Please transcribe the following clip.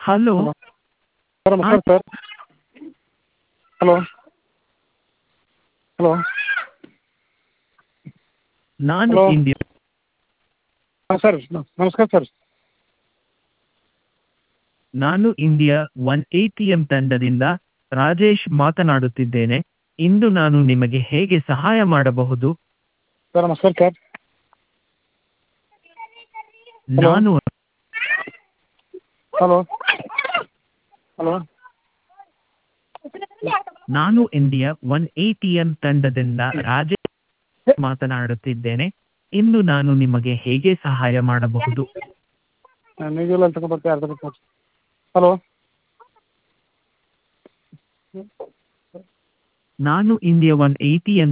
Hello sir ನಮಸ್ಕಾರ sir hello hello ನಾನು Hello. India ಹಾಂ ಸರ್ ನಮಸ್ಕಾರ ಸರ್ ನಾನು ಇಂಡಿಯಾ ಒನ್ ಎಂ ತಂಡದಿಂದ ರಾಜೇಶ್ ಮಾತನಾಡುತ್ತಿದ್ದೇನೆ ಇಂದು ನಾನು ನಿಮಗೆ ಹೇಗೆ ಸಹಾಯ ಮಾಡಬಹುದು ಸರ್ ನಮಸ್ಕಾರ ಸರ್ Hello. ನಾನು ಹಲೋ ಹಲೋ ನಾನು ಇಂಡಿಯಾ ಒನ್ ಎಂ ತಂಡದಿಂದ ರಾಜೇಶ್ ಮಾತನಾಡುತ್ತಿದ್ದೇನೆ ಇಂದು ನಾನು ನಿಮಗೆ ಹೇಗೆ ಸಹಾಯ ಮಾಡಬಹುದು ನೀವಿಲ್ಲ ಅಂತ ಬರ್ತೀವಿ ಅರ್ಧ ಬರ್ತೀವಿ ಹಲೋ ನಾನು ಇಂಡಿಯಾ ಒನ್ ಎಂ